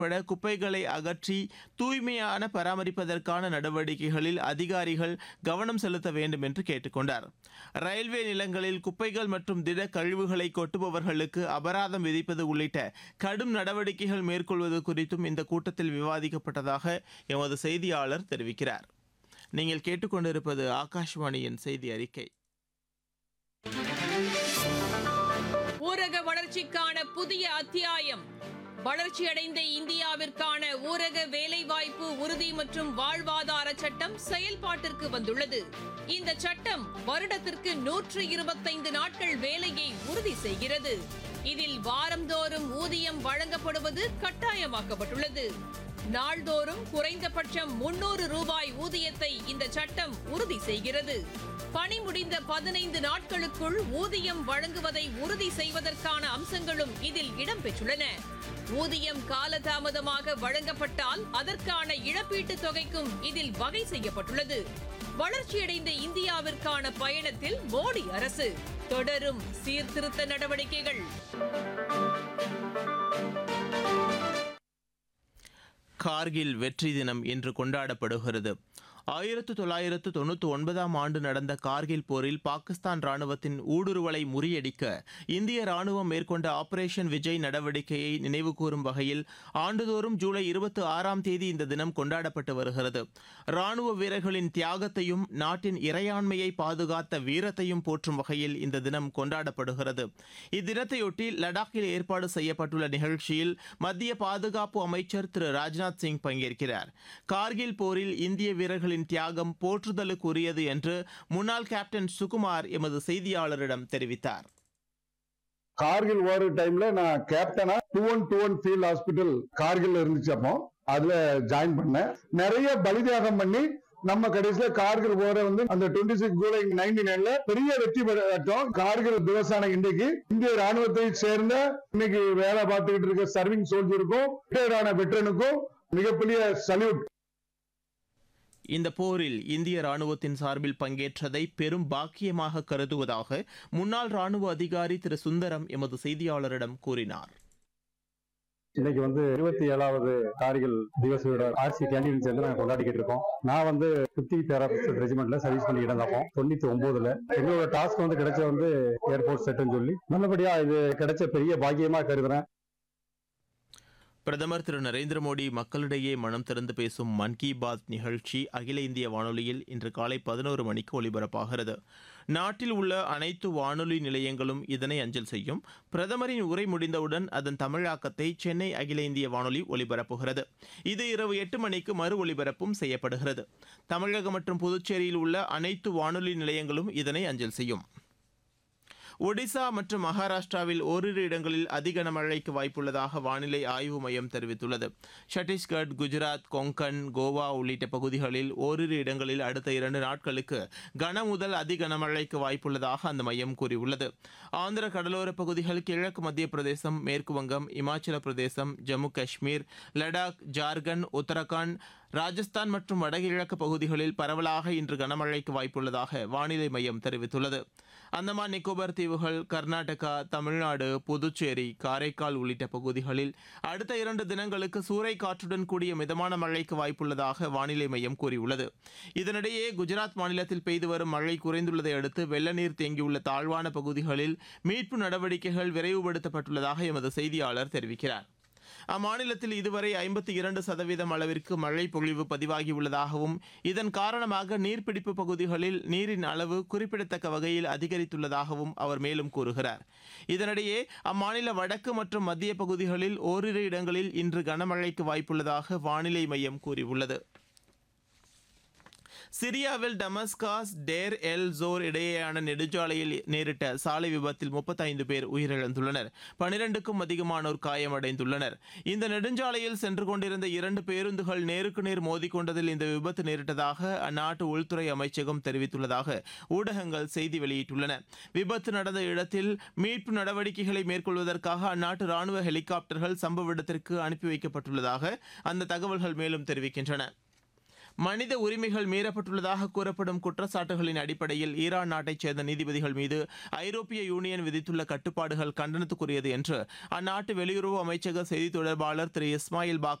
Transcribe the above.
உட்பட குப்பைகளை அகற்றி தூய்மையான பராமரிப்பதற்கான நடவடிக்கைகளில் அதிகாரிகள் கவனம் செலுத்த வேண்டும் என்று கேட்டுக்கொண்டார் ரயில்வே நிலங்களில் குப்பைகள் மற்றும் திட கழிவுகளை கொட்டுபவர்களுக்கு அபராதம் விதிப்பது உள்ளிட்ட கடும் நடவடிக்கைகள் மேற்கொள்வது குறித்தும் இந்த கூட்டத்தில் விவாதிக்கப்பட்டதாக எமது செய்தியாளர் தெரிவிக்கிறார் நீங்கள் கேட்டுக்கொண்டிருப்பது ஆகாஷ்வாணியின் செய்தி அறிக்கை ஊரக வளர்ச்சிக்கான புதிய அத்தியாயம் வளர்ச்சியடைந்த இந்தியாவிற்கான ஊரக வேலைவாய்ப்பு உறுதி மற்றும் வாழ்வாதார சட்டம் செயல்பாட்டிற்கு வந்துள்ளது இந்த சட்டம் வருடத்திற்கு நூற்று இருபத்தைந்து நாட்கள் வேலையை உறுதி செய்கிறது இதில் வாரந்தோறும் ஊதியம் வழங்கப்படுவது கட்டாயமாக்கப்பட்டுள்ளது நாள்தோறும் குறைந்தபட்சம் முன்னூறு ரூபாய் ஊதியத்தை இந்த சட்டம் உறுதி செய்கிறது பணி முடிந்த பதினைந்து நாட்களுக்குள் ஊதியம் வழங்குவதை உறுதி செய்வதற்கான அம்சங்களும் இதில் இடம்பெற்றுள்ளன ஊதியம் காலதாமதமாக வழங்கப்பட்டால் அதற்கான இழப்பீட்டுத் தொகைக்கும் இதில் வகை செய்யப்பட்டுள்ளது வளர்ச்சியடைந்த இந்தியாவிற்கான பயணத்தில் மோடி அரசு தொடரும் சீர்திருத்த நடவடிக்கைகள் கார்கில் வெற்றி தினம் இன்று கொண்டாடப்படுகிறது ஆயிரத்து தொள்ளாயிரத்து தொண்ணூற்றி ஒன்பதாம் ஆண்டு நடந்த கார்கில் போரில் பாகிஸ்தான் ராணுவத்தின் ஊடுருவலை முறியடிக்க இந்திய ராணுவம் மேற்கொண்ட ஆபரேஷன் விஜய் நடவடிக்கையை நினைவுகூரும் வகையில் ஆண்டுதோறும் ஜூலை இருபத்தி ஆறாம் தேதி இந்த தினம் கொண்டாடப்பட்டு வருகிறது ராணுவ வீரர்களின் தியாகத்தையும் நாட்டின் இறையாண்மையை பாதுகாத்த வீரத்தையும் போற்றும் வகையில் இந்த தினம் கொண்டாடப்படுகிறது இத்தினத்தையொட்டி லடாக்கில் ஏற்பாடு செய்யப்பட்டுள்ள நிகழ்ச்சியில் மத்திய பாதுகாப்பு அமைச்சர் திரு ராஜ்நாத் சிங் பங்கேற்கிறார் கார்கில் போரில் இந்திய வீரர்களின் தியாகம் போற்றுதலுக்குரியது என்று முன்னாள் கேப்டன் சுகுமார் எமது செய்தியாளரிடம் தெரிவித்தார் கார்கில் ஓடுற டைம்ல நான் கேப்டனா two one two one field hospital Kargil இருந்துச்சு அப்போ அதுல ஜாயின் பண்ணேன் நிறைய பலிதியாகம் பண்ணி நம்ம கடைசியில கார்கில் போற வந்து அந்த டுவெண்ட்டி சிக்ஸ் ஜூலை நைன்டி நைன்ல பெரிய வெற்றி பெற்றோம் கார்கில் திவசான இன்றைக்கு இந்திய ராணுவத்தை சேர்ந்த இன்னைக்கு வேலை பார்த்துக்கிட்டு இருக்க சர்விங் சோல்ஜருக்கும் ரிட்டையர்ட் ஆன வெட்டரனுக்கும் மிகப்பெரிய சல்யூட் இந்த போரில் இந்திய ராணுவத்தின் சார்பில் பங்கேற்றதை பெரும் பாக்கியமாக கருதுவதாக முன்னாள் ராணுவ அதிகாரி திரு சுந்தரம் எமது செய்தியாளரிடம் கூறினார் இன்னைக்கு வந்து இருபத்தி ஏழாவது கார்கில் திவசோட ஆர்சி கேண்டீன் சேர்ந்து நாங்க கொண்டாடிக்கிட்டு இருக்கோம் நான் வந்து பிப்டி பேராபிஸ்ட் ரெஜிமெண்ட்ல சர்வீஸ் பண்ணிக்கிட்டு இருந்தப்போ தொண்ணூத்தி ஒன்பதுல எங்களோட டாஸ்க் வந்து கிடைச்ச வந்து ஏர்போர்ட் செட்னு சொல்லி நல்லபடியா இது கிடைச்ச பெரிய பாக்கியமா கருதுறேன் பிரதமர் திரு நரேந்திர மோடி மக்களிடையே மனம் திறந்து பேசும் மன் கி பாத் நிகழ்ச்சி அகில இந்திய வானொலியில் இன்று காலை பதினோரு மணிக்கு ஒலிபரப்பாகிறது நாட்டில் உள்ள அனைத்து வானொலி நிலையங்களும் இதனை அஞ்சல் செய்யும் பிரதமரின் உரை முடிந்தவுடன் அதன் தமிழாக்கத்தை சென்னை அகில இந்திய வானொலி ஒலிபரப்புகிறது இது இரவு எட்டு மணிக்கு மறு ஒலிபரப்பும் செய்யப்படுகிறது தமிழகம் மற்றும் புதுச்சேரியில் உள்ள அனைத்து வானொலி நிலையங்களும் இதனை அஞ்சல் செய்யும் ஒடிசா மற்றும் மகாராஷ்டிராவில் ஓரிரு இடங்களில் அதி கனமழைக்கு வாய்ப்புள்ளதாக வானிலை ஆய்வு மையம் தெரிவித்துள்ளது சத்தீஸ்கர் குஜராத் கொங்கன் கோவா உள்ளிட்ட பகுதிகளில் ஓரிரு இடங்களில் அடுத்த இரண்டு நாட்களுக்கு கன முதல் அதி கனமழைக்கு வாய்ப்புள்ளதாக அந்த மையம் கூறியுள்ளது ஆந்திர கடலோர பகுதிகள் கிழக்கு மத்திய பிரதேசம் மேற்கு வங்கம் இமாச்சல பிரதேசம் ஜம்மு காஷ்மீர் லடாக் ஜார்க்கண்ட் உத்தரகாண்ட் ராஜஸ்தான் மற்றும் வடகிழக்கு பகுதிகளில் பரவலாக இன்று கனமழைக்கு வாய்ப்புள்ளதாக வானிலை மையம் தெரிவித்துள்ளது அந்தமான் நிக்கோபார் தீவுகள் கர்நாடகா தமிழ்நாடு புதுச்சேரி காரைக்கால் உள்ளிட்ட பகுதிகளில் அடுத்த இரண்டு தினங்களுக்கு சூறை காற்றுடன் கூடிய மிதமான மழைக்கு வாய்ப்புள்ளதாக வானிலை மையம் கூறியுள்ளது இதனிடையே குஜராத் மாநிலத்தில் பெய்து வரும் மழை குறைந்துள்ளதை அடுத்து வெள்ள நீர் தேங்கியுள்ள தாழ்வான பகுதிகளில் மீட்பு நடவடிக்கைகள் விரைவுபடுத்தப்பட்டுள்ளதாக எமது செய்தியாளர் தெரிவிக்கிறார் அம்மாநிலத்தில் இதுவரை ஐம்பத்தி இரண்டு சதவீதம் அளவிற்கு மழை பொழிவு பதிவாகியுள்ளதாகவும் இதன் காரணமாக நீர்பிடிப்பு பகுதிகளில் நீரின் அளவு குறிப்பிடத்தக்க வகையில் அதிகரித்துள்ளதாகவும் அவர் மேலும் கூறுகிறார் இதனிடையே அம்மாநில வடக்கு மற்றும் மத்திய பகுதிகளில் ஓரிரு இடங்களில் இன்று கனமழைக்கு வாய்ப்புள்ளதாக வானிலை மையம் கூறியுள்ளது சிரியாவில் டமஸ்காஸ் டேர் எல் ஜோர் இடையேயான நெடுஞ்சாலையில் நேரிட்ட சாலை விபத்தில் முப்பத்தைந்து பேர் உயிரிழந்துள்ளனர் பனிரெண்டுக்கும் அதிகமானோர் காயமடைந்துள்ளனர் இந்த நெடுஞ்சாலையில் சென்று கொண்டிருந்த இரண்டு பேருந்துகள் நேருக்கு நேர் மோதிக்கொண்டதில் இந்த விபத்து நேரிட்டதாக அந்நாட்டு உள்துறை அமைச்சகம் தெரிவித்துள்ளதாக ஊடகங்கள் செய்தி வெளியிட்டுள்ளன விபத்து நடந்த இடத்தில் மீட்பு நடவடிக்கைகளை மேற்கொள்வதற்காக அந்நாட்டு ராணுவ ஹெலிகாப்டர்கள் சம்பவ இடத்திற்கு அனுப்பி வைக்கப்பட்டுள்ளதாக அந்த தகவல்கள் மேலும் தெரிவிக்கின்றன மனித உரிமைகள் மீறப்பட்டுள்ளதாக கூறப்படும் குற்றச்சாட்டுகளின் அடிப்படையில் ஈரான் நாட்டைச் சேர்ந்த நீதிபதிகள் மீது ஐரோப்பிய யூனியன் விதித்துள்ள கட்டுப்பாடுகள் கண்டனத்துக்குரியது என்று அந்நாட்டு வெளியுறவு அமைச்சக செய்தித் தொடர்பாளர் திரு இஸ்மாயில் பாக்